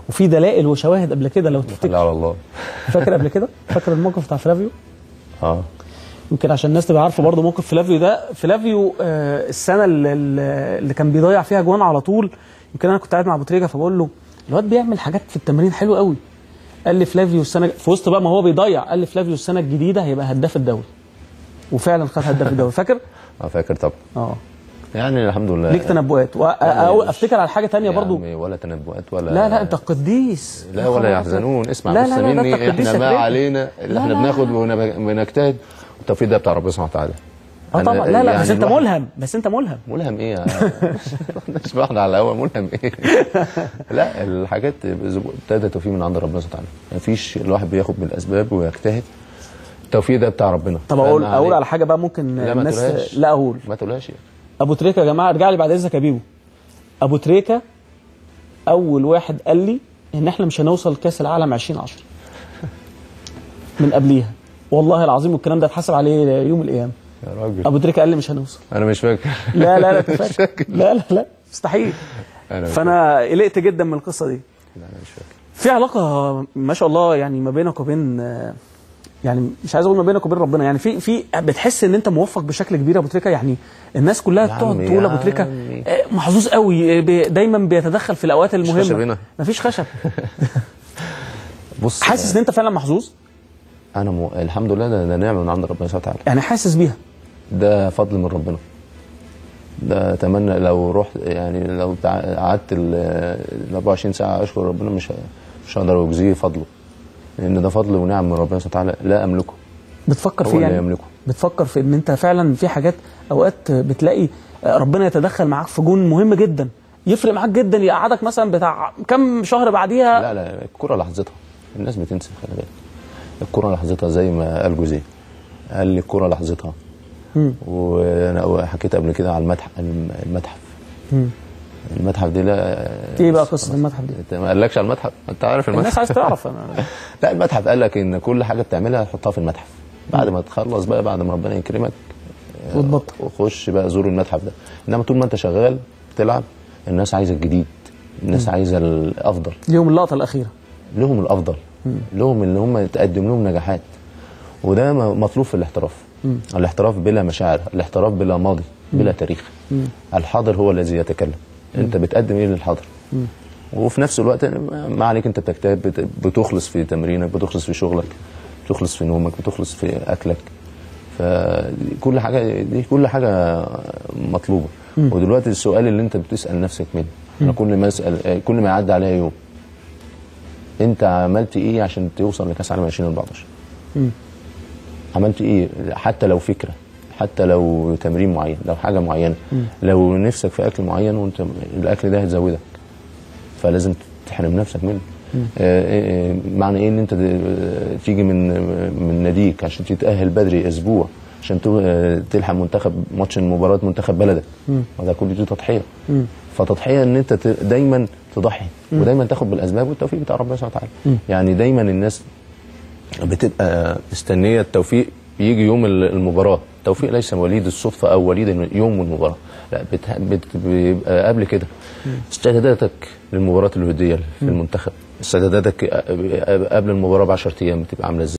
وفي دلائل وشواهد قبل كده لو تفتكر لا على الله فاكر قبل كده فاكر الموقف بتاع فلافيو اه يمكن عشان الناس تبقى عارفه برضه موقف فلافيو ده فلافيو آه السنه اللي, اللي كان بيضيع فيها جوان على طول يمكن انا كنت قاعد مع ابو تريكه فبقول له الواد بيعمل حاجات في التمرين حلوه قوي قال لي فلافيو السنه في وسط بقى ما هو بيضيع قال لي فلافيو السنه الجديده هيبقى هداف الدوري وفعلا خد هداف الدوري فاكر؟ اه فاكر طبعا اه يعني الحمد لله ليك تنبؤات وأ- أو افتكر على حاجه تانية يا برضو عمي ولا تنبؤات ولا لا لا انت قديس لا ولا يحزنون اسمع لا بص لا لا ده مني أنت قديس احنا يا ما كريم. علينا اللي لا احنا لا بناخد ونب- ونجتهد والتوفيق ده بتاع ربنا سبحانه وتعالى اه أنا طبعا لا لا يعني بس انت الواحد- ملهم بس انت ملهم ملهم ايه يا نسمعنا على الهوا ملهم ايه لا الحاجات ابتدى توفيق من عند ربنا سبحانه وتعالى مفيش الواحد بياخد بالاسباب ويجتهد التوفيق ده بتاع ربنا طب اقول فأنا اقول عليك. على حاجه بقى ممكن لا ما الناس تقولهاش لا اقول ما تقولهاش يعني. ابو تريكه يا جماعه ارجع لي بعد اذنك يا بيبو ابو تريكه اول واحد قال لي ان احنا مش هنوصل كاس العالم 2010 من قبليها والله العظيم والكلام ده اتحسب عليه يوم القيامه يا راجل ابو تريكه قال لي مش هنوصل انا مش فاكر لا لا لا أنت مش فاكر فاكر لا لا لا مستحيل انا مش فانا قلقت جدا من القصه دي فاكر. لا انا مش فاكر في علاقه ما شاء الله يعني ما بينك وبين آه، يعني مش عايز اقول ما بينك وبين ربنا يعني في في بتحس ان انت موفق بشكل كبير يا ابو تريكه يعني الناس كلها يا بتقعد عمي، تقول يا ابو تريكه عمي. آه، محظوظ قوي آه، بي- دايما بيتدخل في الاوقات خشب المهمه هنا. مفيش خشب بص حاسس ان انت فعلا محظوظ انا م... الحمد لله ده, ده نعمه من عند ربنا سبحانه وتعالى يعني حاسس بيها ده فضل من ربنا ده اتمنى لو رحت يعني لو تع- قعدت ال ال 24 ساعه اشكر ربنا مش ه- مش هقدر اجزيه فضله لان ده فضل ونعم من ربنا سبحانه وتعالى لا املكه بتفكر هو فيه اللي يعني يملكه بتفكر في ان انت فعلا في حاجات اوقات بتلاقي آه، ربنا يتدخل معاك في جون مهم جدا يفرق معاك جدا يقعدك مثلا بتاع كم شهر بعديها لا لا الكره لحظتها الناس بتنسى خلي بالك الكره لحظتها زي ما قال جوزيه قال لي الكره لحظتها مم. وانا حكيت قبل كده على المتحف المتحف مم. المتحف دي لا ايه بقى قصه المتحف دي انت ما قالكش على المتحف انت عارف المتحف الناس عايز تعرف انا لا المتحف قال لك ان كل حاجه بتعملها حطها في المتحف بعد ما تخلص بقى بعد ما ربنا يكرمك وتبطل وخش بقى زور المتحف ده انما طول ما انت شغال بتلعب الناس عايزه الجديد الناس عايزه الافضل اليوم اللقطه الاخيره لهم الافضل لهم اللي هم تقدم لهم نجاحات وده م- مطلوب في الاحتراف الاحتراف بلا مشاعر الاحتراف بلا ماضي بلا تاريخ الحاضر هو الذي يتكلم انت بتقدم ايه للحاضر وفي نفس الوقت ما عليك انت بتجتهد بت- بتخلص في تمرينك بتخلص في شغلك بتخلص في نومك بتخلص في اكلك فكل حاجه دي كل حاجه مطلوبه ودلوقتي السؤال اللي انت بتسال نفسك منه انا كل ما اسال كل ما يعدي عليا يوم انت عملت ايه عشان توصل لكاس عالم 2014 مم. عملت ايه حتى لو فكره حتى لو تمرين معين لو حاجه معينه لو نفسك في اكل معين وانت الاكل ده هيزودك فلازم تحرم نفسك منه آه، آه، آه، معنى ايه ان انت د- تيجي من من ناديك عشان تتاهل بدري اسبوع عشان تو- آه، تلحق منتخب ماتش مباراه منتخب بلدك وده كله دي تضحيه فتضحيه ان انت ت- دايما تضحي ودايما تاخد بالاسباب والتوفيق بتاع ربنا سبحانه وتعالى يعني دايما الناس بتبقى مستنيه التوفيق يجي يوم ال- المباراه التوفيق ليس وليد الصدفه او وليد يوم المباراه لا بت- بت- بيبقى قبل كده استعداداتك للمباراه الوديه في المنتخب استعداداتك قبل المباراه ب 10 ايام بتبقى عامله ازاي